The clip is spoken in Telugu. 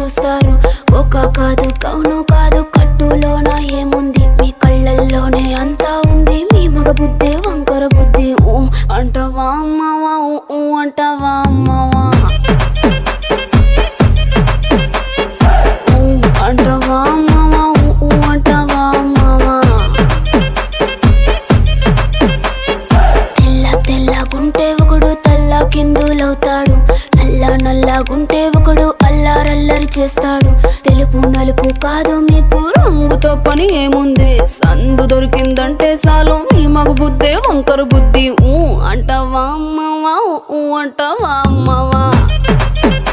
చూస్తారు ఒక కాదు కౌను కాదు కట్టులోన ఏముంది మీ కళ్ళల్లోనే అంతా ఉంది మీ మగ బుద్ధి వంకర బుద్ధి ఊ అంటవా అమ్మవా ఊ, ఊ అంటవా అమ్మవా ఊ అంటవా అమ్మవా ఊ, ఊ అంటవా అమ్మవా తెల్ల తెల్లగుంటే ఒకడు తల్ల కిందులవుతాడు నల్ల నల్లగుంటే ఒకడు అల్లారల్లరి చేస్తాడు తెలుపు నలుపు కాదు మీకు రంగుతో పని ఏముంది సందు దొరికిందంటే చాలు మీ మగ బుద్ధే వంకర బుద్ధి ఊ అంటావా అమ్మవా ఊ అంటావా అమ్మవా